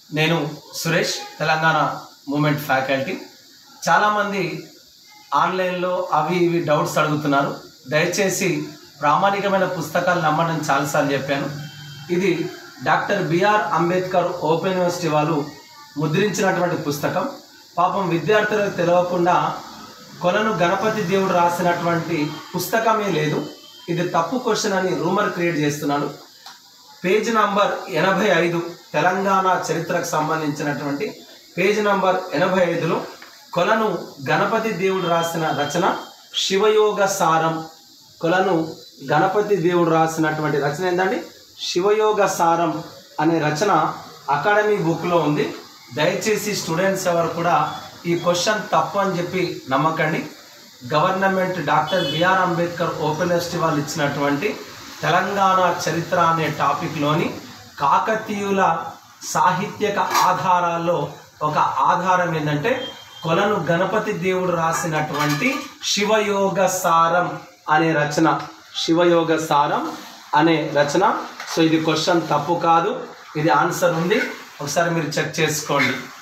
నేను Suresh Telangana moment faculty చాలామంది ఆన్లైన్లో అవి ఇవి డౌట్స్ అడుగుతున్నారు దయచేసి ప్రామాణికమైన పుస్తకాలు నమ్మని చాలాసార్లు చెప్పాను ఇది doctor B R Ambedkar open university వాళ్ళు ముద్రించినటువంటి పుస్తకం పాపం విద్యార్థులకు తెలియకుండా కొలను గణపతి దేవుడు రాసినటువంటి పుస్తకమే లేదు ఇది తప్పు క్వశ్చన్ అని రూమర్ క్రియేట్ చేస్తున్నాడు పేజ్ నంబర్ ఎనభై ఐదు తెలంగాణ చరిత్రకు సంబంధించినటువంటి పేజ్ నంబర్ ఎనభై ఐదులో కొలను గణపతి దేవుడు రాసిన రచన శివయోగ సారం కొలను గణపతి దేవుడు రాసినటువంటి రచన ఏంటండి శివయోగ సారం అనే రచన అకాడమీ బుక్లో ఉంది దయచేసి స్టూడెంట్స్ ఎవరు కూడా ఈ క్వశ్చన్ తప్పు అని చెప్పి నమ్మకండి government doctor B R Ambedkar open university వాళ్ళు ఇచ్చినటువంటి తెలంగాణ చరిత్ర అనే టాపిక్లోని కాకతీయుల సాహిత్యక ఆధారాల్లో ఒక ఆధారం ఏంటంటే కొలను గణపతి దేవుడు రాసినటువంటి శివయోగ సారం అనే రచన శివయోగ సారం అనే రచన సో ఇది క్వశ్చన్ తప్పు కాదు ఇది ఆన్సర్ ఉంది ఒకసారి మీరు చెక్ చేసుకోండి